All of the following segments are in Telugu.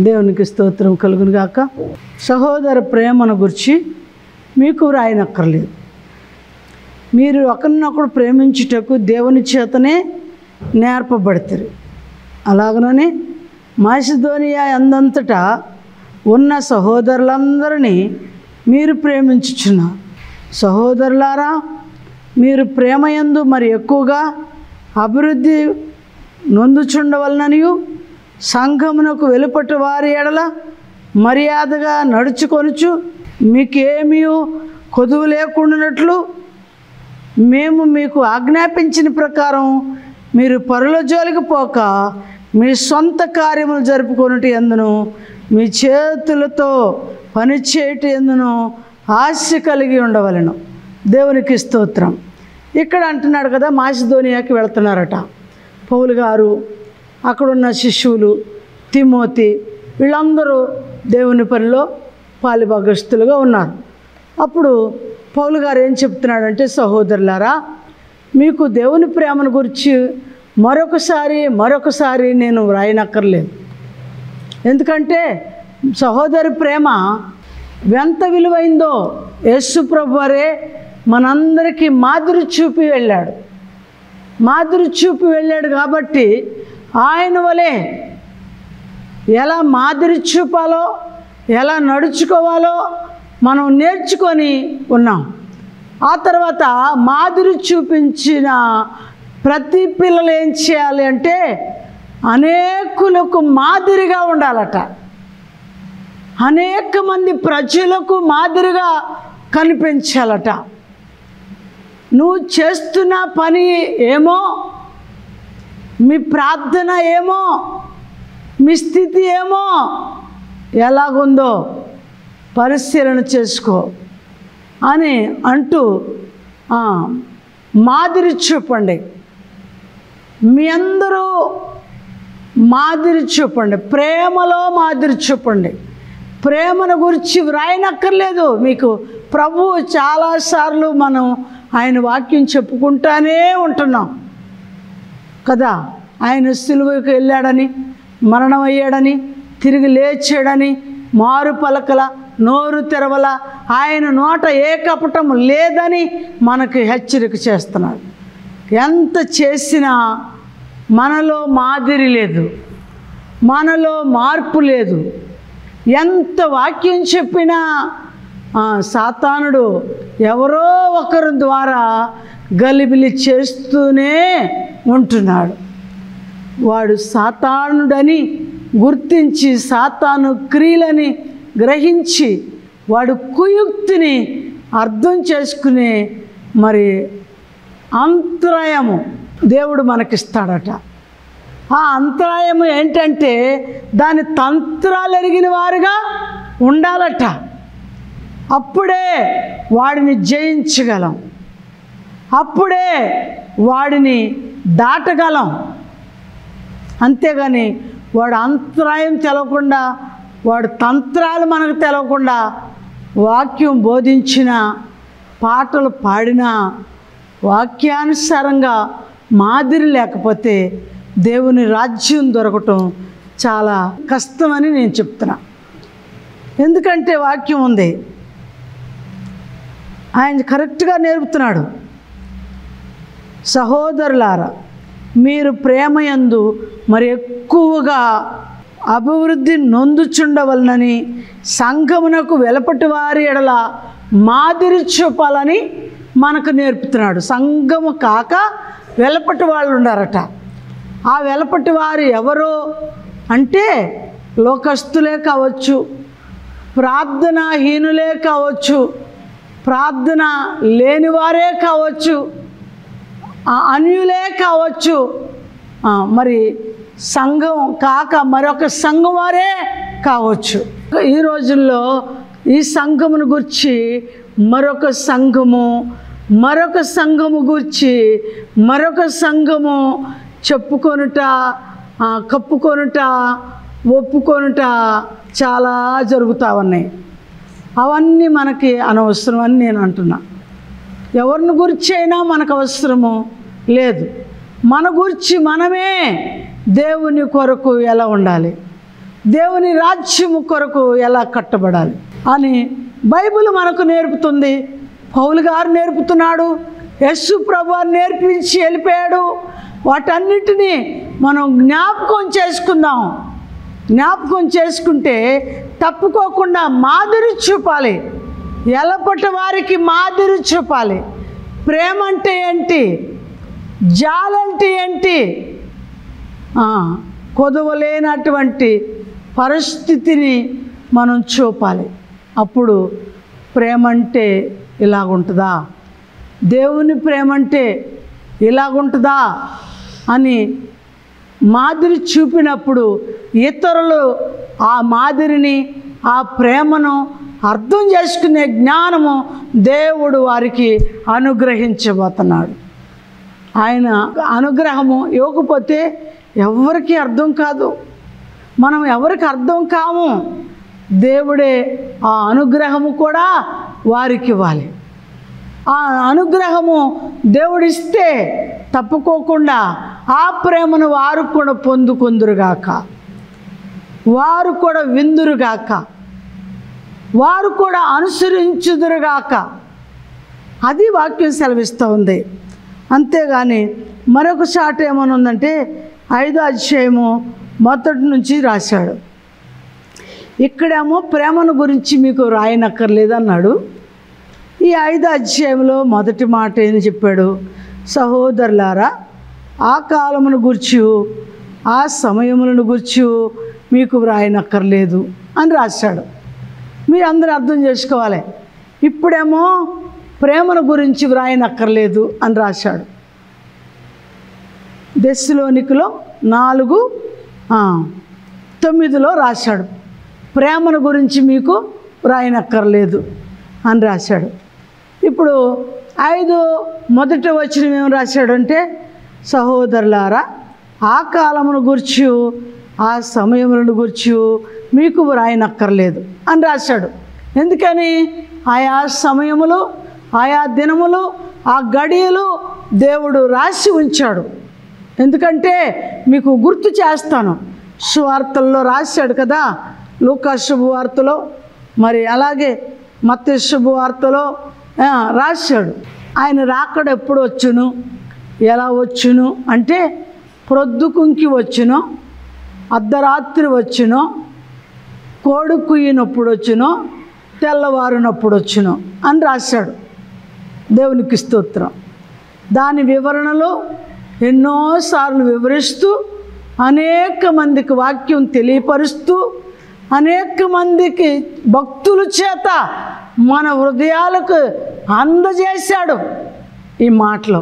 దేవునికి స్తోత్రం కలుగును గాక సహోదర ప్రేమను గురించి మీకు వ్రాయనక్కర్లేదు మీరు ఒకరినొకడు ప్రేమించుటకు దేవుని చేతనే నేర్పబడతారు అలాగనే మాసిధోనియా ఎందంతటా ఉన్న సహోదరులందరినీ మీరు ప్రేమించుచున్నారు సహోదరులారా మీరు ప్రేమయందు మరి ఎక్కువగా అభివృద్ధి నొందుచుండవలననియు సంఘమునకు వెలుపటి వారి ఎడల మర్యాదగా నడుచుకొనుచు మీకేమీ కొదువు లేకుండానట్లు మేము మీకు ఆజ్ఞాపించిన ప్రకారం మీరు పరుల జోలికి పోక మీ సొంత కార్యములు జరుపుకొనుటి ఎందును మీ చేతులతో పనిచేయటి ఎందును ఆశ కలిగి ఉండవలను దేవునికి స్తోత్రం ఇక్కడ అంటున్నాడు కదా మాసిధోనియాకి వెళ్తున్నారట పౌలు గారు అక్కడున్న శిష్యులు తిమోతి వీళ్ళందరూ దేవుని పనిలో పాలిభాగస్తులుగా ఉన్నారు అప్పుడు పౌలు గారు ఏం చెప్తున్నాడంటే సహోదరులారా మీకు దేవుని ప్రేమను గురించి మరొకసారి మరొకసారి నేను వ్రాయనక్కర్లేదు ఎందుకంటే సహోదరి ప్రేమ ఎంత విలువైందో యేసు ప్రభు వారే మనందరికీ మాదిరి చూపి వెళ్ళాడు మాదిరి చూపి వెళ్ళాడు కాబట్టి ఆయన వలె ఎలా మాదిరి చూపాలో ఎలా నడుచుకోవాలో మనం నేర్చుకొని ఉన్నాం ఆ తర్వాత మాదిరి చూపించిన ప్రతి పిల్లలు ఏం చేయాలి అంటే అనేకులకు మాదిరిగా ఉండాలట అనేక మంది ప్రజలకు మాదిరిగా కనిపించాలట నువ్వు చేస్తున్న పని ఏమో మీ ప్రార్థన ఏమో మీ స్థితి ఏమో ఎలాగుందో పరిశీలన చేసుకో అని అంటూ ఆ, మాదిరి చూపండి మీ అందరూ మాదిరి చూపండి ప్రేమలో మాదిరి చూపండి ప్రేమను గురించి వ్రాయనక్కర్లేదు మీకు ప్రభువు చాలాసార్లు మనం ఆయన వాక్యం చెప్పుకుంటానే ఉంటున్నాం కదా ఆయన సిలువకు వెళ్ళాడని మరణం అయ్యాడని తిరిగి లేచాడని మారు పలకల నోరు తెరవల ఆయన నోట ఏ కపటం లేదని మనకు హెచ్చరిక చేస్తున్నాడు ఎంత చేసినా మనలో మాదిరి లేదు మనలో మార్పు లేదు ఎంత వాక్యం చెప్పినా ఆ, సాతానుడు ఎవరో ఒకరి ద్వారా గలిబిలి చేస్తూనే ఉంటున్నాడు వాడు సాతానుడని గుర్తించి సాతాను క్రియలని గ్రహించి వాడు కుయుక్తిని అర్థం చేసుకునే మరి అంతరాయము దేవుడు మనకిస్తాడట ఆ అంతరాయము ఏంటంటే దాని తంత్రాలు ఎరిగిన వారుగా ఉండాలట అప్పుడే వాడిని జయించగలం అప్పుడే వాడిని దాటగలం అంతేగాని వాడు అంతరాయం తెలవకుండా వాడు తంత్రాలు మనకు తెలవకుండా వాక్యం బోధించిన పాటలు పాడినా వాక్యానుసారంగా మాదిరి లేకపోతే దేవుని రాజ్యం దొరకటం చాలా కష్టమని నేను చెప్తున్నా ఎందుకంటే వాక్యం ఉంది ఆయన కరెక్ట్గా నేర్పుతున్నాడు సహోదరులారా మీరు ప్రేమయందు మరి ఎక్కువగా అభివృద్ధి నొందుచుండవలనని సంఘమునకు వెలపటి వారి ఎడల మాదిరి చూపాలని మనకు నేర్పుతున్నాడు సంఘము కాక వెలపటి వాళ్ళు ఉండారట ఆ వెలపటి వారు ఎవరో అంటే లోకస్తులే కావచ్చు ప్రార్థనాహీనులే కావచ్చు ప్రార్థన లేనివారే కావచ్చు ఆ అన్యులే కావచ్చు ఆ, మరి సంఘం కాక మరొక సంఘం వారే కావచ్చు ఈ రోజుల్లో ఈ సంఘమును గురించి మరొక సంఘము మరొక సంఘము గురించి మరొక సంఘము చెప్పుకొనుట ఆ, కప్పుకొనుట ఒప్పుకొనుట చాలా జరుగుతూ ఉన్నాయి అవన్నీ మనకి అనవసరం అని నేను అంటున్నా ఎవరిని గురించి అయినా మనకు అవసరము లేదు మన గురించి మనమే దేవుని కొరకు ఎలా ఉండాలి దేవుని రాజ్యము కొరకు ఎలా కట్టబడాలి అని బైబిల్ మనకు నేర్పుతుంది పౌలు గారు నేర్పుతున్నాడు యస్సు ప్రభు వారు నేర్పించి వెళ్ళిపోయాడు వాటన్నిటినీ మనం జ్ఞాపకం చేసుకుందాం జ్ఞాపకం చేసుకుంటే తప్పుకోకుండా మాదిరి చూపాలి ఎలపటి వారికి మాదిరి చూపాలి ప్రేమ అంటే ఏంటి జాలంటే ఏంటి ఆ, కొదవలేనటువంటి పరిస్థితిని మనం చూపాలి అప్పుడు ప్రేమ అంటే ఇలాగుంటుందా దేవుని ప్రేమ అంటే ఇలాగుంటుందా అని మాదిరి చూపినప్పుడు ఇతరులు ఆ మాదిరిని ఆ ప్రేమను అర్థం చేసుకునే జ్ఞానము దేవుడు వారికి అనుగ్రహించబోతున్నాడు ఆయన అనుగ్రహము ఇవ్వకపోతే ఎవరికి అర్థం కాదు మనం ఎవరికి అర్థం కాము దేవుడే ఆ అనుగ్రహము కూడా వారికి ఇవ్వాలి ఆ అనుగ్రహము దేవుడిస్తే తప్పుకోకుండా ఆ ప్రేమను వారు కూడా పొందుకుందురుగాక వారు కూడా విందురుగాక వారు కూడా అనుసరించుదురుగాక అది వాక్యం సెలవిస్తూ ఉంది అంతేగాని మరొక చాట ఏమని ఉందంటే ఐదో అధ్యాయము మొదటి నుంచి రాశాడు ఇక్కడేమో ప్రేమను గురించి మీకు రాయనక్కర్లేదు అన్నాడు ఈ ఐదో అధ్యాయంలో మొదటి మాట ఏం చెప్పాడు సహోదరులారా ఆ కాలమును గుర్చి ఆ సమయములను గుర్చి మీకు వ్రాయనక్కర్లేదు అని రాశాడు మీరు అందరూ అర్థం చేసుకోవాలి ఇప్పుడేమో ప్రేమను గురించి వ్రాయనక్కర్లేదు అని రాశాడు దశలోనికలో నాలుగు ఆ, తొమ్మిదిలో రాశాడు ప్రేమను గురించి మీకు రాయనక్కర్లేదు అని రాశాడు ఇప్పుడు ఐదు మొదట వచ్చిన ఏం రాశాడంటే సహోదరులారా ఆ కాలమును గుర్చి ఆ సమయములను గుర్చి మీకు వ్రాయనక్కర్లేదు అని రాశాడు ఎందుకని ఆయా సమయములు ఆయా దినములు ఆ గడియలు దేవుడు రాసి ఉంచాడు ఎందుకంటే మీకు గుర్తు చేస్తాను సువార్తల్లో రాశాడు కదా లూకా శుభవార్తలో మరి అలాగే మత్స్య శుభవార్తలో ఆ, రాశాడు ఆయన రాకడ ఎప్పుడు వచ్చును ఎలా వచ్చును అంటే ప్రొద్దుకుంకి వచ్చును అర్ధరాత్రి వచ్చును కోడి కుయ్యినప్పుడు వచ్చును తెల్లవారినప్పుడు వచ్చును అని రాశాడు దేవునికి స్తోత్రం దాని వివరణలో ఎన్నోసార్లు వివరిస్తూ అనేక మందికి వాక్యం తెలియపరుస్తూ అనేక మందికి భక్తుల చేత మన హృదయాలకు అందజేశాడు ఈ మాటలు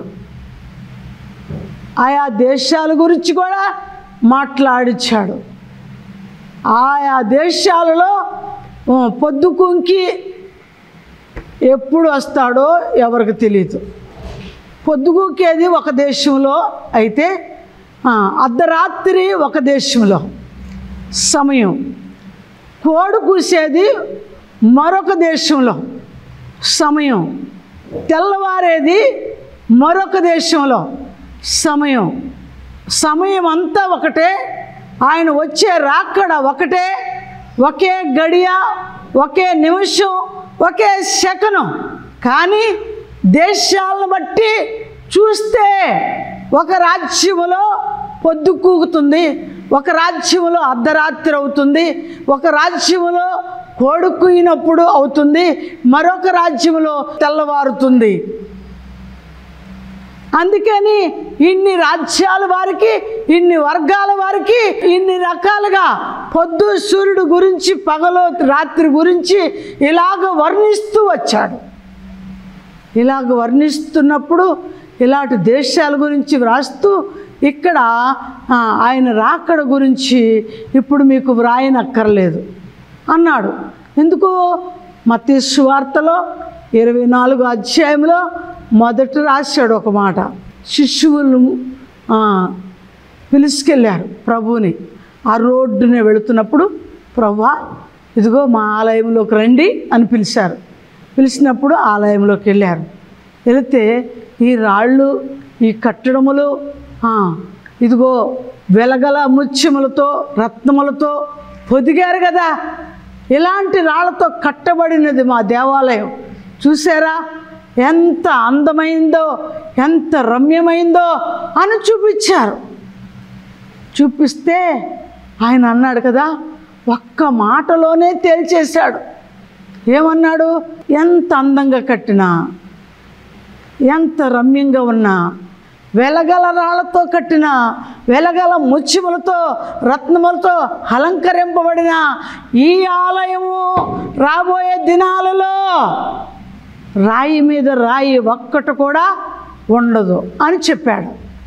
ఆయా దేశాల గురించి కూడా మాట్లాడిచ్చాడు ఆయా దేశాలలో ఆ, పొద్దుకుంకి ఎప్పుడు వస్తాడో ఎవరికి తెలియదు పొద్దుగూకేది ఒక దేశంలో అయితే ఆ, అర్ధరాత్రి ఒక దేశంలో సమయం కోడి కూసేది మరొక దేశంలో సమయం తెల్లవారేది మరొక దేశంలో సమయం సమయం అంతా ఒకటే ఆయన వచ్చే రాకడ ఒకటే ఒకే గడియ ఒకే నిమిషం ఒకే సెకను కానీ దేశాలను బట్టి చూస్తే ఒక రాజ్యములో పొద్దు కూగుతుంది ఒక రాజ్యములో అర్ధరాత్రి అవుతుంది ఒక రాజ్యములో కోడి కుయినప్పుడు అవుతుంది మరొక రాజ్యములో తెల్లవారుతుంది అందుకని ఇన్ని రాజ్యాల వారికి ఇన్ని వర్గాల వారికి ఇన్ని రకాలుగా పొద్దు సూర్యుడు గురించి పగలు రాత్రి గురించి ఇలాగ వర్ణిస్తూ వచ్చాడు ఇలాగ వర్ణిస్తున్నప్పుడు ఇలాంటి దేశాల గురించి వ్రాస్తూ ఇక్కడ ఆ, ఆయన రాకడ గురించి ఇప్పుడు మీకు వ్రాయనక్కర్లేదు అన్నాడు ఎందుకు మత్తి సువార్తలో ఇరవై నాలుగు అధ్యాయంలో మొదట రాశాడు ఒక మాట శిశువులు ఆ, పిలుచుకెళ్ళారు ప్రభువుని ఆ రోడ్డునే వెళుతున్నప్పుడు ప్రభా ఇదిగో మా ఆలయంలోకి రండి అని పిలిచారు పిలిచినప్పుడు ఆలయంలోకి వెళ్ళారు వెళితే ఈ రాళ్ళు ఈ కట్టడములు ఆ, ఇదిగో వెలగల ముత్యములతో రత్నములతో పొదిగారు కదా ఇలాంటి రాళ్ళతో కట్టబడినది మా దేవాలయం చూసారా ఎంత అందమైందో ఎంత రమ్యమైందో అని చూపించారు చూపిస్తే ఆయన అన్నాడు కదా ఒక్క మాటలోనే తేల్చేశాడు ఏమన్నాడు ఎంత అందంగా కట్టినా ఎంత రమ్యంగా ఉన్నా వెలగల రాళ్లతో కట్టిన వెలగల ముత్యములతో రత్నములతో అలంకరింపబడిన ఈ ఆలయము రాబోయే దినాలలో రాయి మీద రాయి ఒక్కటి కూడా ఉండదు అని చెప్పాడు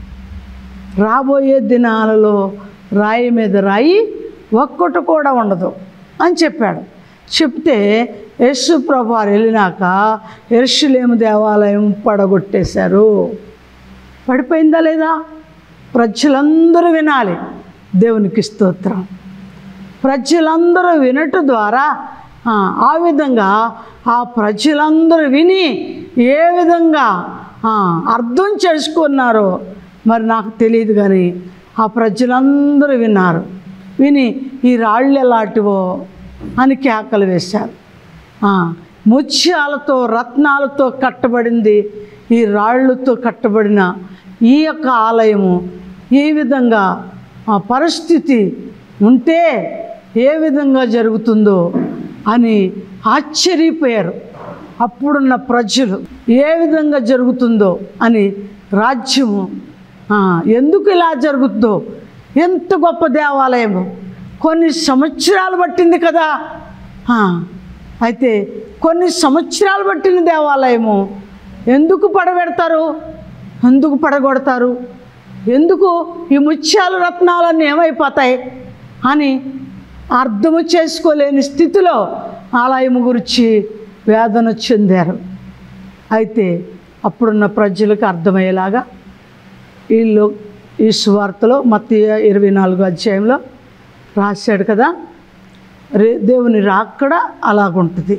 రాబోయే దినాలలో రాయి మీద రాయి ఒక్కటి కూడా ఉండదు అని చెప్పాడు చెప్తే యశు ప్రభారు వెళ్ళినాక ఎరుషులేము దేవాలయం పడగొట్టేశారు పడిపోయిందా లేదా ప్రజలందరూ వినాలి దేవునికి స్తోత్రం ప్రజలందరూ వినట ద్వారా ఆ, ఆ విధంగా ఆ ప్రజలందరూ విని ఏ విధంగా ఆ, అర్థం చేసుకున్నారో మరి నాకు తెలియదు కానీ ఆ ప్రజలందరూ విన్నారు విని ఈ రాళ్ళు ఎలాంటివో అని కేకలు వేశారు ఆ, ముత్యాలతో రత్నాలతో కట్టబడింది ఈ రాళ్ళతో కట్టబడిన ఈ యొక్క ఆలయము ఏ విధంగా ఆ పరిస్థితి ఉంటే ఏ విధంగా జరుగుతుందో అని ఆశ్చర్యపోయారు అప్పుడున్న ప్రజలు ఏ విధంగా జరుగుతుందో అని రాజ్యము ఆ, ఎందుకు ఇలా జరుగుతుందో ఎంత గొప్ప దేవాలయము కొన్ని సంవత్సరాలు పట్టింది కదా ఆ, అయితే కొన్ని సంవత్సరాలు పట్టిన దేవాలయము ఎందుకు పడబెడతారు ఎందుకు పడగొడతారు ఎందుకు ఈ ముత్యాలు రత్నాలన్నీ ఏమైపోతాయి అని అర్థము చేసుకోలేని స్థితిలో ఆలయం గురించి వేదన చెందారు అయితే అప్పుడున్న ప్రజలకు అర్థమయ్యేలాగా వీళ్ళు ఈ సువార్తలో మత్తయి ఇరవై నాలుగో అధ్యాయంలో రాశాడు కదా రే దేవుని రాక్కడ అలాగుంటుంది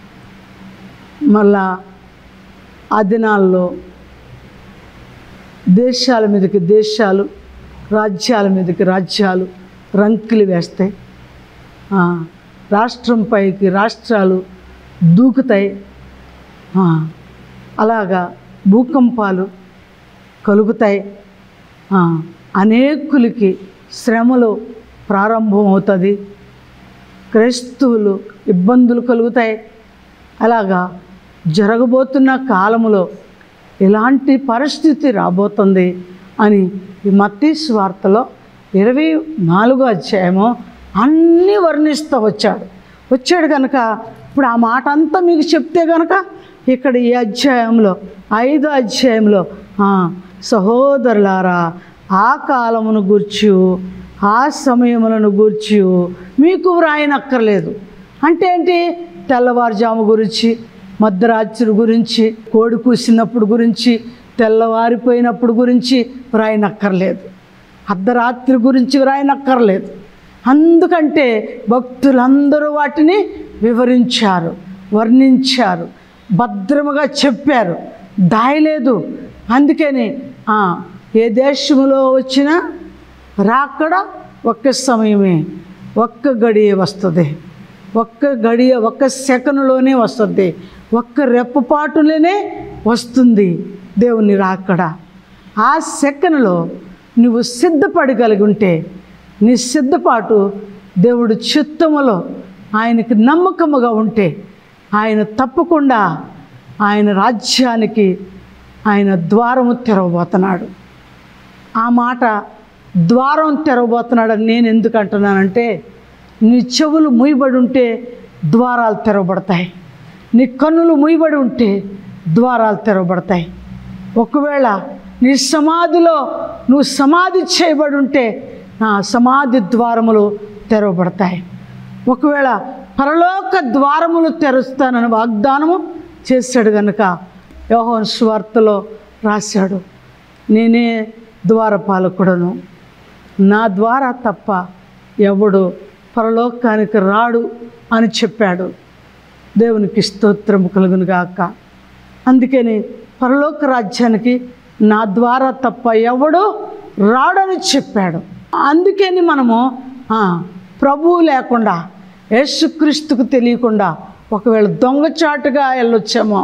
మళ్ళా ఆ దినాల్లో దేశాల మీదకి దేశాలు రాజ్యాల మీదకి రాజ్యాలు రంకులు వేస్తాయి ఆ, రాష్ట్రం పైకి రాష్ట్రాలు దూకుతాయి ఆ, అలాగా భూకంపాలు కలుగుతాయి ఆ, అనేకులకి శ్రమలు ప్రారంభం అవుతుంది క్రైస్తవులు ఇబ్బందులు కలుగుతాయి అలాగా జరగబోతున్న కాలములో ఇలాంటి పరిస్థితి రాబోతుంది అని ఈ మత్తీ స్వార్తలో ఇరవై నాలుగో అధ్యాయము అన్నీ వర్ణిస్తూ వచ్చాడు వచ్చాడు కనుక ఇప్పుడు ఆ మాట అంతా మీకు చెప్తే కనుక ఇక్కడ ఈ అధ్యాయంలో ఐదో అధ్యాయంలో ఆ, సహోదరులారా ఆ కాలమును గూర్చి ఆ సమయములను గూర్చి మీకు వ్రాయనక్కర్లేదు అంటే ఏంటి తెల్లవారుజాము గురించి మధ్యరాత్రి గురించి కోడి కూసినప్పుడు గురించి తెల్లవారిపోయినప్పుడు గురించి వ్రాయనక్కర్లేదు అర్ధరాత్రి గురించి వ్రాయనక్కర్లేదు అందుకంటే భక్తులందరూ వాటిని వివరించారు వర్ణించారు భద్రముగా చెప్పారు దాయలేదు అందుకని ఆ, ఏ దేశంలో వచ్చినా రాకడ ఒక్క సమయమే ఒక్క గడియ వస్తుంది ఒక్క గడియ ఒక్క సెకనులోనే వస్తుంది ఒక్క రెప్పపాటులోనే వస్తుంది దేవుని రాకడ ఆ సెకనులో నువ్వు సిద్ధపడగలిగి ఉంటే నీ సిద్ధపాటు దేవుడు చిత్తములో ఆయనకి నమ్మకముగా ఉంటే ఆయన తప్పకుండా ఆయన రాజ్యానికి ఆయన ద్వారము తెరవబోతున్నాడు ఆ మాట ద్వారం తెరవబోతున్నాడని నేను ఎందుకు అంటున్నానంటే నీ చెవులు ముయ్యబడి ఉంటే ద్వారాలు తెరవబడతాయి నీ కన్నులు ముయ్యబడి ఉంటే ద్వారాలు తెరవబడతాయి ఒకవేళ నీ సమాధిలో నువ్వు సమాధి చేయబడి ఉంటే నా సమాధి ద్వారములు తెరవబడతాయి ఒకవేళ పరలోక ద్వారములు తెరుస్తానని వాగ్దానము చేశాడు కనుక యోహోన్ స్వార్తలో రాశాడు నేనే ద్వారపాలకుడను నా ద్వారా తప్ప ఎవడు పరలోకానికి రాడు అని చెప్పాడు దేవునికి స్తోత్రము కలుగును గాక అందుకని పరలోక రాజ్యానికి నా ద్వారా తప్ప ఎవడు రాడని చెప్పాడు అందుకని మనము ఆ, ప్రభువు లేకుండా యేసుక్రీస్తుకు తెలియకుండా ఒకవేళ దొంగచాటుగా వెళ్ళొచ్చామో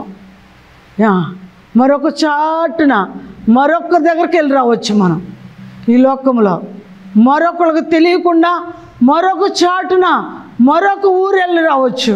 యా, మరొక చాటున మరొక దగ్గరికి వెళ్ళి రావచ్చు మనం ఈ లోకంలో మరొకరికి తెలియకుండా మరొక చాటున మరొక ఊరు వెళ్ళి రావచ్చు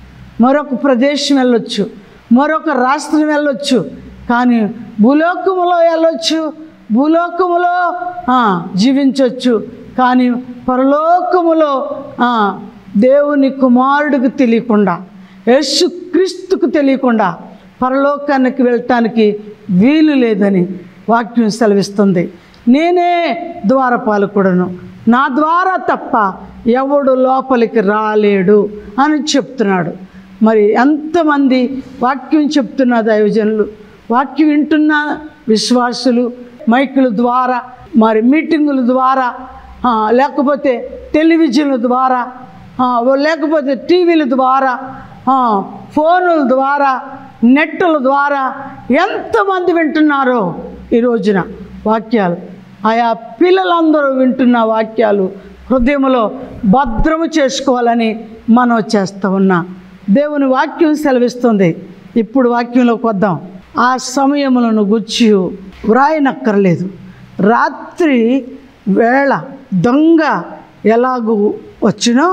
మరొక ప్రదేశం వెళ్ళొచ్చు మరొక రాష్ట్రం వెళ్ళొచ్చు కానీ భూలోకములో వెళ్ళొచ్చు భూలోకములో ఆ, జీవించవచ్చు కానీ పరలోకములో ఆ, దేవుని కుమారుడికి తెలియకుండా యేసు క్రీస్తుకు తెలియకుండా పరలోకానికి వెళ్ళటానికి వీలు లేదని వాక్యం సెలవిస్తుంది నేనే ద్వారపాలకుడను నా ద్వారా తప్ప ఎవడు లోపలికి రాలేడు అని చెప్తున్నాడు మరి ఎంతమంది వాక్యం చెప్తున్న దైవజనులు వాక్యం వింటున్న విశ్వాసులు మైకుల ద్వారా మరి మీటింగుల ద్వారా ఆ, లేకపోతే టెలివిజన్ల ద్వారా ఆ, లేకపోతే టీవీల ద్వారా ఆ, ఫోనుల ద్వారా నెట్టుల ద్వారా ఎంతమంది వింటున్నారో ఈ రోజున వాక్యాలు ఆయా పిల్లలందరూ వింటున్న వాక్యాలు హృదయంలో భద్రము చేసుకోవాలని మనం చేస్తూ ఉన్నా దేవుని వాక్యం సెలవిస్తుంది ఇప్పుడు వాక్యంలోకి వద్దాం ఆ సమయములను గుచ్చి వ్రాయనక్కర్లేదు రాత్రి వేళ దొంగ ఎలాగూ వచ్చినో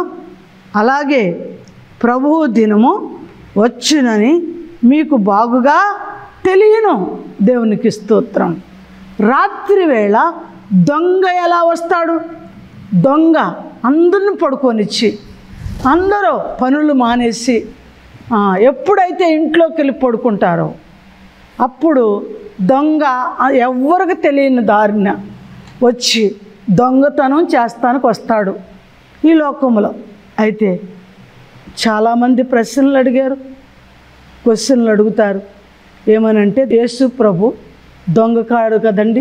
అలాగే ప్రభువు దినము వచ్చునని మీకు బాగుగా తెలియను దేవునికి స్తోత్రం రాత్రి వేళ దొంగ ఎలా వస్తాడు దొంగ అందరిని పడుకొనిచ్చి అందరూ పనులు మానేసి ఆ, ఎప్పుడైతే ఇంట్లోకి వెళ్ళి పడుకుంటారో అప్పుడు దొంగ ఎవ్వరికి తెలియని దారిన వచ్చి దొంగతనం చేస్తానికి వస్తాడు ఈ లోకంలో అయితే చాలామంది ప్రశ్నలు అడిగారు క్వశ్చన్లు అడుగుతారు ఏమనంటే యేసు ప్రభు దొంగ కాడు కదండి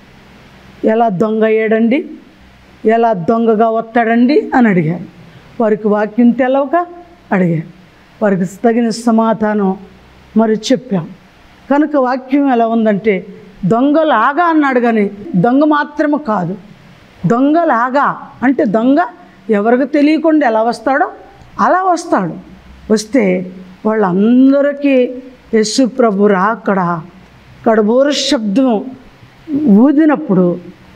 ఎలా దొంగ అయ్యాడండి ఎలా దొంగగా వస్తాడండి అని అడిగారు వారికి వాక్యం తెలవక అడిగారు వారికి తగిన సమాధానం మరి చెప్పాం కనుక వాక్యం ఎలా ఉందంటే దొంగలాగా అన్నాడు కానీ దొంగ మాత్రమే కాదు దొంగలాగా అంటే దొంగ ఎవరికి తెలియకుండా ఎలా వస్తాడో అలా వస్తాడు వస్తే వాళ్ళందరికీ యశు ప్రభు రాకడ కడబోర శబ్దం ఊదినప్పుడు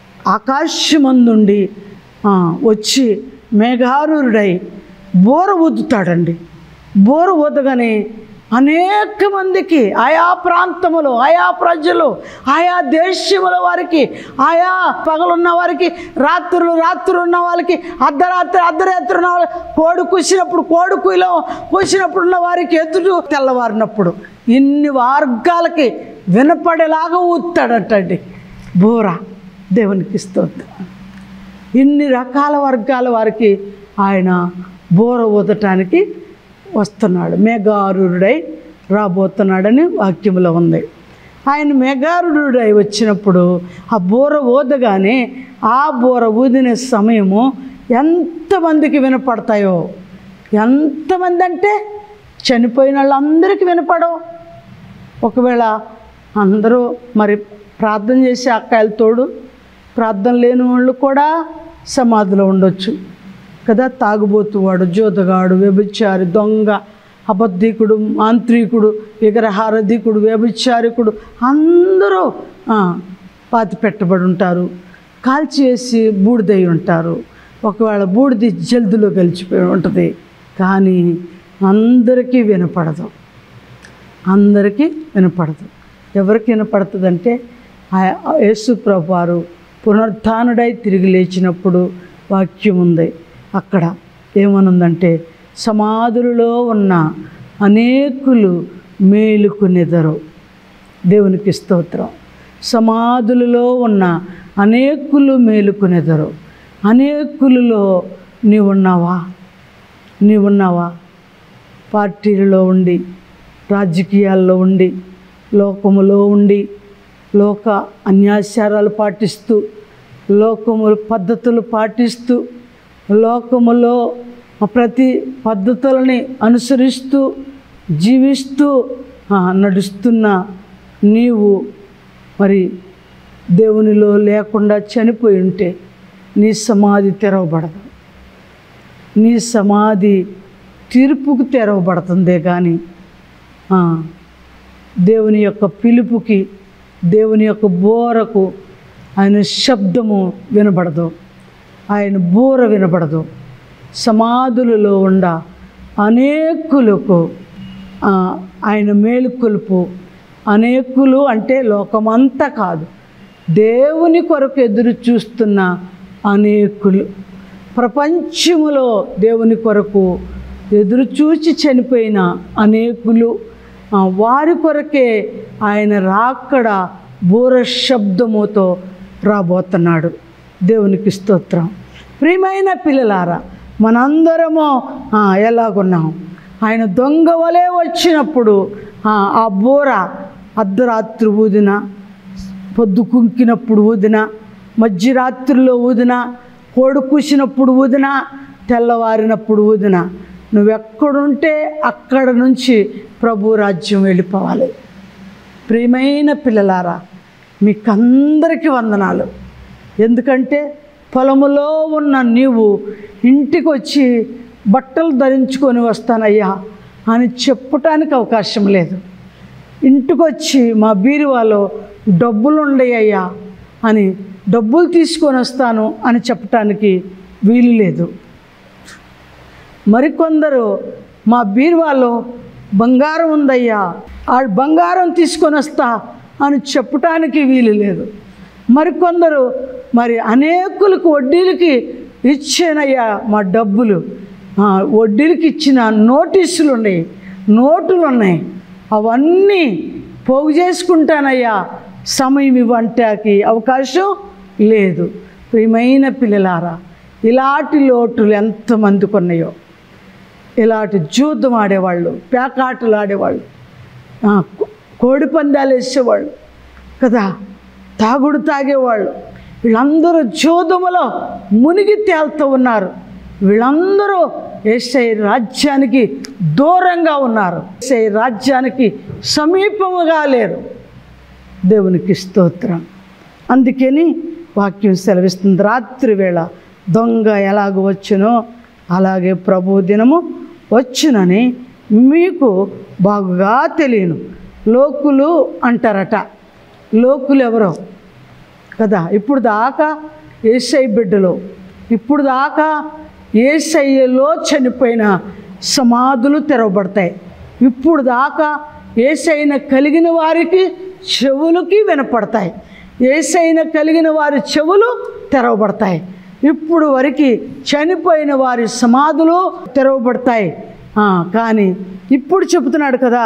ఆకాశమందుండి ఆ, వచ్చి మేఘారుడై బోర ఊదుతాడండి బోర ఊదగానే అనేక మందికి ఆయా ప్రాంతములు ఆయా ప్రజలు ఆయా దేశముల వారికి ఆయా పగలున్న వారికి రాత్రులు రాత్రులు ఉన్న వాళ్ళకి అర్ధరాత్రి అర్ధరాత్రి ఉన్న వాళ్ళకి కోడి కూసినప్పుడు కోడి కుయిలో కూసినప్పుడు ఉన్న వారికి ఎదురు తెల్లవారినప్పుడు ఇన్ని వర్గాలకి వినపడేలాగా ఊతాడటండి బోర దేవునికి స్తోత్రం ఇన్ని రకాల వర్గాల వారికి ఆయన బోర ఊదటానికి వస్తున్నాడు మేఘారుడై రాబోతున్నాడని వాక్యములో ఉంది ఆయన మేఘారుడై వచ్చినప్పుడు ఆ బోర ఊదగానే ఆ బోర ఊదిన సమయము ఎంతమందికి వినపడతాయో ఎంతమంది అంటే చనిపోయిన వాళ్ళందరికీ వినపడవు ఒకవేళ అందరూ మరి ప్రార్థన చేసే అక్కాయల తోడు ప్రార్థన లేని వాళ్ళు కూడా సమాధిలో ఉండొచ్చు కదా తాగుబోతువాడు జోదగాడు వ్యభిచారి దొంగ అబద్ధికుడు మాంత్రికుడు విగ్రహారధికుడు వ్యభిచారికుడు అందరూ ఆ, పాతి పెట్టబడి ఉంటారు కాల్చివేసి బూడిదై ఉంటారు ఒకవేళ బూడిది జల్దులో గెలిచిపోయి ఉంటుంది కానీ అందరికీ వినపడదు అందరికీ వినపడదు ఎవరికి వినపడుతుందంటే ఆ యేసు ప్రభు వారు పునరుత్డై తిరిగి లేచినప్పుడు వాక్యం ఉంది అక్కడ ఏమనుందంటే సమాధులలో ఉన్న అనేకులు మేలుకునెదరు దేవునికి స్తోత్రం సమాధులలో ఉన్న అనేకులు మేలుకునెదరు అనేకులలో నీవున్నావా నీవున్నావా పార్టీలలో ఉండి రాజకీయాల్లో ఉండి లోకములో ఉండి లోక అన్యాచారాలు పాటిస్తూ లోకము పద్ధతులు పాటిస్తూ లోకములో ప్రతి పద్ధతులని అనుసరిస్తూ జీవిస్తూ ఆ, నడుస్తున్న నీవు మరి దేవునిలో లేకుండా చనిపోయి ఉంటే నీ సమాధి తెరవబడదు నీ సమాధి తీర్పుకు తెరవబడుతుందే కానీ ఆ, దేవుని యొక్క పిలుపుకి దేవుని యొక్క బోరకు ఆయన శబ్దము వినబడదు ఆయన బోర వినబడదు సమాధులలో ఉండ అనేకులకు ఆ, ఆయన మేలుకొలుపు అనేకులు అంటే లోకమంతా కాదు దేవుని కొరకు ఎదురు చూస్తున్న అనేకులు ప్రపంచములో దేవుని కొరకు ఎదురు చూచి చనిపోయిన అనేకులు ఆ, వారి కొరకే ఆయన రాకడ బూర శబ్దముతో రాబోతున్నాడు దేవునికి స్తోత్రం ప్రియమైన పిల్లలారా మనందరము ఆ, ఎలాగున్నాం ఆయన దొంగ వలె వచ్చినప్పుడు ఆ, ఆ బూర అర్ధరాత్రి ఊదిన పొద్దు కుంకినప్పుడు ఊదిన మధ్యరాత్రిలో ఊదిన కోడి కూసినప్పుడు ఊదిన తెల్లవారినప్పుడు ఊదిన నువ్వెక్కడుంటే అక్కడ నుంచి ప్రభు రాజ్యం వెళ్ళిపోవాలి ప్రియమైన పిల్లలారా మీకందరికీ వందనాలు ఎందుకంటే పొలములో ఉన్న నీవు ఇంటికి వచ్చి బట్టలు ధరించుకొని వస్తానయ్యా అని చెప్పటానికి అవకాశం లేదు ఇంటికి వచ్చి మా బీరువాలో డబ్బులు ఉండయ్యా అని డబ్బులు తీసుకొని వస్తాను అని చెప్పటానికి వీలు లేదు మరికొందరు మా బీరువాలో బంగారం ఉందయ్యా ఆ బంగారం తీసుకొని వస్తా అని చెప్పటానికి వీలు లేదు మరికొందరు మరి అనేకులకు వడ్డీలకి ఇచ్చానయ్యా మా డబ్బులు ఆ, వడ్డీలకి ఇచ్చిన నోటీసులు ఉన్నాయి నోటులు ఉన్నాయి అవన్నీ పోగు చేసుకుంటానయ్యా సమయం ఇవ్వంటాకి అవకాశం లేదు ప్రియమైన పిల్లలారా ఇలాంటి లోటులు ఎంతమందికి ఉన్నాయో ఇలాంటి జూదం ఆడేవాళ్ళు పేకాటలు ఆడేవాళ్ళు ఆ, కో- కోడి పందాలు వేసేవాళ్ళు కదా తాగుడు తాగేవాళ్ళు వీళ్ళందరూ జూదములో మునిగి తేలుతూ ఉన్నారు వీళ్ళందరూ ఏసై రాజ్యానికి దూరంగా ఉన్నారు ఏసై రాజ్యానికి సమీపముగా లేరు దేవునికి స్తోత్రం అందుకని వాక్యం సెలవిస్తుంది రాత్రి వేళ దొంగ ఎలాగ వచ్చునో అలాగే ప్రభు దినము వచ్చునని మీకు బాగుగా తెలియను లోకులు అంటారట లోకులు ఎవరో కదా ఇప్పుడు దాకా ఏసై బిడ్డలు ఇప్పుడు దాకా ఏసయ్యలో చనిపోయిన సమాధులు తెరవబడతాయి ఇప్పుడు దాకా ఏసైన కలిగిన వారికి చెవులకి వినపడతాయి ఏసైన కలిగిన వారి చెవులు తెరవబడతాయి ఇప్పుడు వరకు చనిపోయిన వారి సమాధులు తెరవబడతాయి ఆ, కానీ ఇప్పుడు చెప్తున్నాడు కదా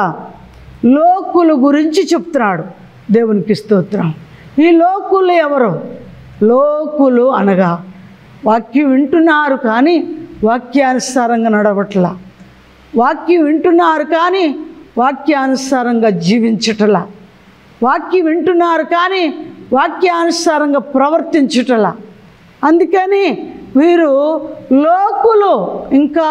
లోకుల గురించి చెప్తున్నాడు దేవునికి స్తోత్రం ఈ లోకులు ఎవరు లోకులు అనగా వాక్యం వింటున్నారు కానీ వాక్యానుసారంగా నడవట్లా వాక్యం వింటున్నారు కానీ వాక్యానుసారంగా జీవించటలా వాక్యం వింటున్నారు కానీ వాక్యానుసారంగా ప్రవర్తించుటలా అందుకని వీరు లోకులు ఇంకా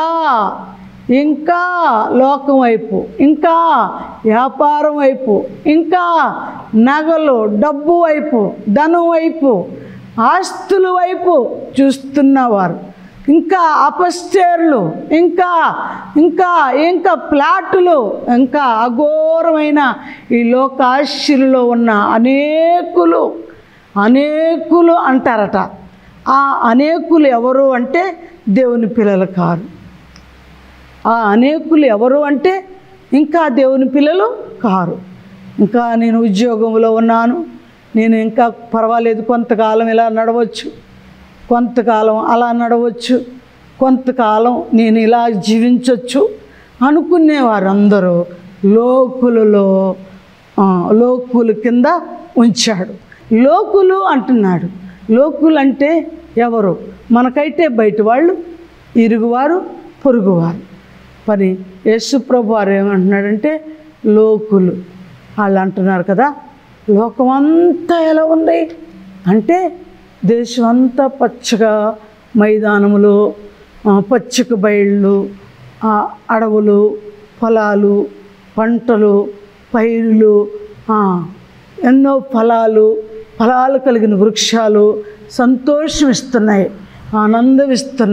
ఇంకా లోకం వైపు ఇంకా వ్యాపారం వైపు ఇంకా నగలు డబ్బు వైపు ధనం వైపు ఆస్తుల వైపు చూస్తున్నవారు ఇంకా అపస్టేర్లు ఇంకా ఇంకా ఇంకా ప్లాటులు ఇంకా అఘోరమైన ఈ లోకాశిలో ఉన్న అనేకులు అనేకులు అంటారట ఆ అనేకులు ఎవరు అంటే దేవుని పిల్లలు కారు ఆ అనేకులు ఎవరు అంటే ఇంకా దేవుని పిల్లలు కారు ఇంకా నేను ఉద్యోగంలో ఉన్నాను నేను ఇంకా పర్వాలేదు కొంతకాలం ఇలా నడవచ్చు కొంతకాలం అలా నడవచ్చు కొంతకాలం నేను ఇలా జీవించవచ్చు అనుకునేవారు అందరూ లోకులలో ఆ, లోకుల కింద ఉంచాడు లోకులు అంటున్నాడు లోకులు అంటే ఎవరు మనకైతే బయట వాళ్ళు ఇరుగువారు పొరుగువారు పని యేసుప్రభు వారు ఏమంటున్నాడంటే లోకులు వాళ్ళు అంటున్నారు కదా లోకం అంతా ఎలా ఉంది అంటే దేశం అంతా పచ్చగా మైదానములు ఆ, పచ్చిక బయళ్ళు ఆ, అడవులు పొలాలు పంటలు పైరులు ఆ, ఎన్నో ఫలాలు ఫలాలు కలిగిన వృక్షాలు సంతోషం ఇస్తున్నాయి ఆనందం ఇస్తున్నాయి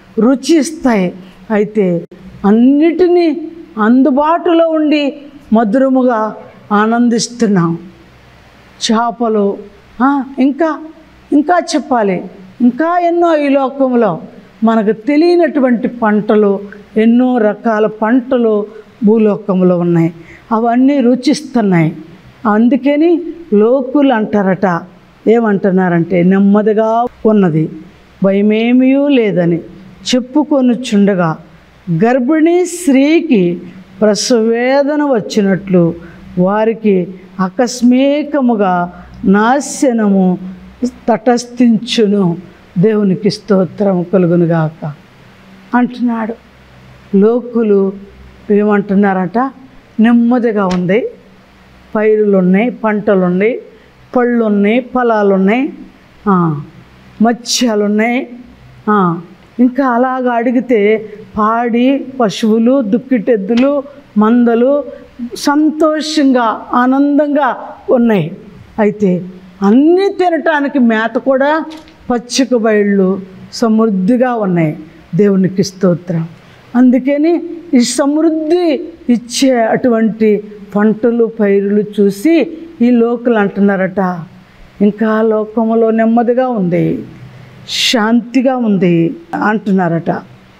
రుచి ఇస్తాయి అయితే అన్నిటినీ అందుబాటులో ఉండి మధురముగా ఆనందిస్తున్నాం చేపలు ఆ, ఇంకా ఇంకా చెప్పాలి ఇంకా ఎన్నో ఈ లోకంలో మనకు తెలియనటువంటి పంటలు ఎన్నో రకాల పంటలు భూలోకంలో ఉన్నాయి అవన్నీ రుచిస్తున్నాయి అందుకని లోకులు అంటారట ఏమంటున్నారంటే నెమ్మదిగా ఉన్నది భయమేమీ లేదని చెప్పుకొనుచుండగా గర్భిణీ స్త్రీకి ప్రసవేదన వచ్చినట్లు వారికి ఆకస్మికముగా నాశనము తటస్థించును దేవునికి స్తోత్రం కలుగునుగాక అంటున్నాడు లోకులు ఏమంటున్నారట నెమ్మదిగా ఉంది పైరులు ఉన్నాయి పంటలు ఉన్నాయి పళ్ళు ఉన్నాయి పొలాలు ఉన్నాయి ఆ, మత్స్యాలు ఉన్నాయి ఆ, ఇంకా అలాగ అడిగితే పాడి పశువులు దుక్కిటెద్దులు మందలు సంతోషంగా ఆనందంగా ఉన్నాయి అయితే అన్నీ తినటానికి మేత కూడా పచ్చిక బయళ్ళు సమృద్ధిగా ఉన్నాయి దేవునికి స్తోత్రం అందుకని ఈ సమృద్ధి ఇచ్చే అటువంటి పంటలు పైరులు చూసి ఈ లోకులు అంటున్నారట ఇంకా లోకములో నెమ్మదిగా ఉంది శాంతిగా ఉంది అంటున్నారట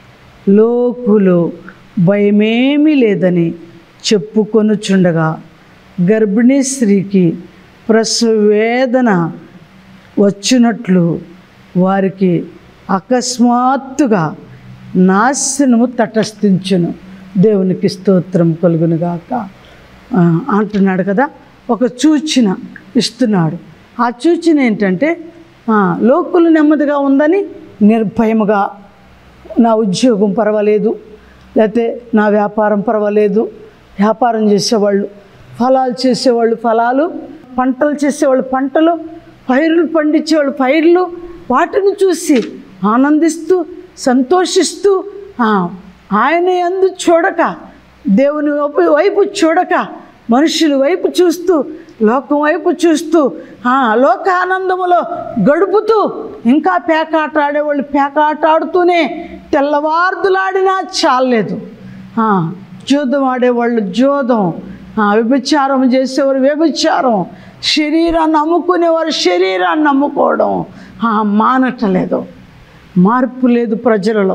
లోకులు భయమేమీ లేదని చెప్పుకొనుచుండగా గర్భిణీ స్త్రీకి ప్రసవేదన వచ్చినట్లు వారికి అకస్మాత్తుగా నాశనము తటస్థించును దేవునికి స్తోత్రం కలుగునుగాక ఆ, అంటున్నాడు కదా ఒక సూచన ఇస్తున్నాడు ఆ సూచన ఏంటంటే ఆ, లోకులు నెమ్మదిగా ఉందని నిర్భయముగా నా ఉద్యోగం పర్వాలేదు లేకపోతే నా వ్యాపారం పర్వాలేదు వ్యాపారం చేసేవాళ్ళు ఫలాలు చేసేవాళ్ళు ఫలాలు పంటలు చేసేవాళ్ళు పంటలు పైరులు పండించేవాళ్ళు పైర్లు వాటిని చూసి ఆనందిస్తూ సంతోషిస్తూ ఆ, ఆయన అందు చూడక దేవుని వైపు వైపు చూడక మనుషుల వైపు చూస్తూ లోకం వైపు చూస్తూ ఆ, లోక ఆనందములో గడుపుతూ ఇంకా పేకాట ఆడేవాళ్ళు పేకాట ఆడుతూనే తెల్లవార్దులాడినా చాలేదు ఆ, జూదం ఆడేవాళ్ళు జూదం ఆ, వ్యభిచారం చేసేవారు వ్యభిచారం శరీరాన్ని అమ్ముకునేవారు శరీరాన్ని నమ్ముకోవడం ఆ, మానటలేదు మార్పు లేదు ప్రజలలో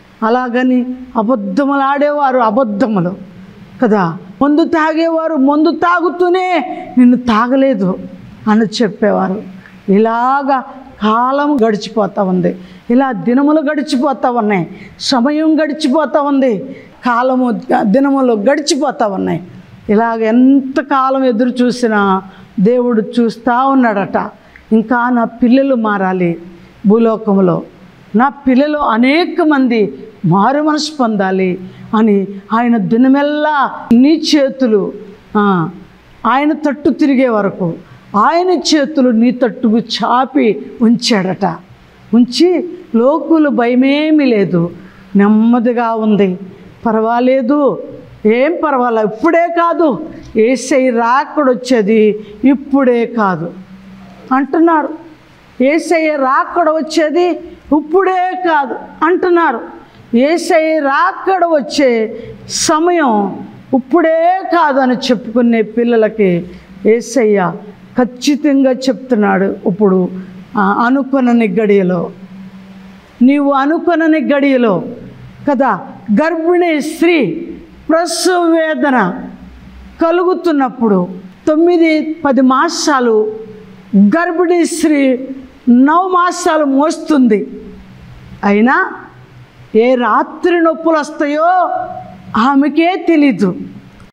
అలాగని అబద్ధములు ఆడేవారు అబద్ధములు కదా మందు తాగేవారు మందు తాగుతూనే నిన్ను తాగలేదు అని చెప్పేవారు ఇలాగా కాలం గడిచిపోతూ ఉంది ఇలా దినములు గడిచిపోతూ ఉన్నాయి సమయం గడిచిపోతూ ఉంది కాలము దినములు గడిచిపోతూ ఉన్నాయి ఇలాగ ఎంత కాలం ఎదురు చూసినా దేవుడు చూస్తూ ఉన్నాడట ఇంకా నా పిల్లలు మారాలి భూలోకంలో నా పిల్లలు అనేక మంది మారు మనసు పొందాలి అని ఆయన దినమెల్లా నీ చేతులు ఆ, ఆయన తట్టు తిరిగే వరకు ఆయన చేతులు నీ తట్టుకు చాపి ఉంచాడట ఉంచి లోకులు భయమేమీ లేదు నెమ్మదిగా ఉంది పర్వాలేదు ఏం పర్వాలే ఇప్పుడే కాదు ఏసై రాకడొచ్చేది ఇప్పుడే కాదు అంటున్నారు ఏసయ్య రాకడ వచ్చేది ఇప్పుడే కాదు అంటున్నారు ఏసయ్య రాకడ వచ్చే సమయం ఇప్పుడే కాదు అని చెప్పుకునే పిల్లలకి ఏసయ్య ఖచ్చితంగా చెప్తున్నాడు ఇప్పుడు ఆ, అనుకొనని గడియలో నీవు అనుకొనని గడియలో కదా గర్భిణీ స్త్రీ ప్రసవ వేదన కలుగుతున్నప్పుడు తొమ్మిది పది మాసాలు గర్భిణీ స్త్రీ నవ మాసాలు మోస్తుంది అయినా ఏ రాత్రి నొప్పులు వస్తాయో ఆమెకే తెలీదు